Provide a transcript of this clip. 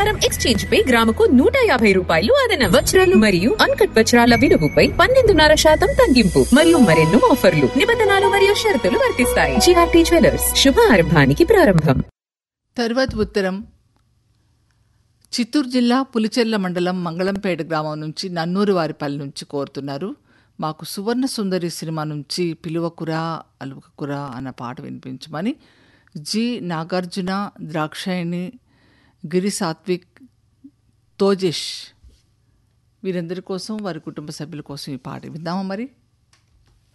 బంగారం ఎక్స్చేంజ్ పై గ్రాముకు నూట యాభై రూపాయలు అదనం వజ్రాలు మరియు అన్కట్ వజ్రాల విలువపై పన్నెండున్నర శాతం తగ్గింపు మరియు మరెన్నో ఆఫర్లు నిబంధనలు మరియు షరతులు వర్తిస్తాయి జిఆర్టీ జ్యువెలర్స్ శుభారంభానికి ప్రారంభం తర్వాతి ఉత్తరం చిత్తూరు జిల్లా పులిచెర్ల మండలం మంగళంపేట గ్రామం నుంచి నన్నూరు వారిపల్లి నుంచి కోరుతున్నారు మాకు సువర్ణ సుందరి సినిమా నుంచి పిలువకురా అలువకురా అన్న పాట వినిపించమని జి నాగార్జున ద్రాక్షాయణి గిరి సాత్విక్ తోజేష్ వీరందరి కోసం వారి కుటుంబ సభ్యుల కోసం ఈ పాట విందామా మరి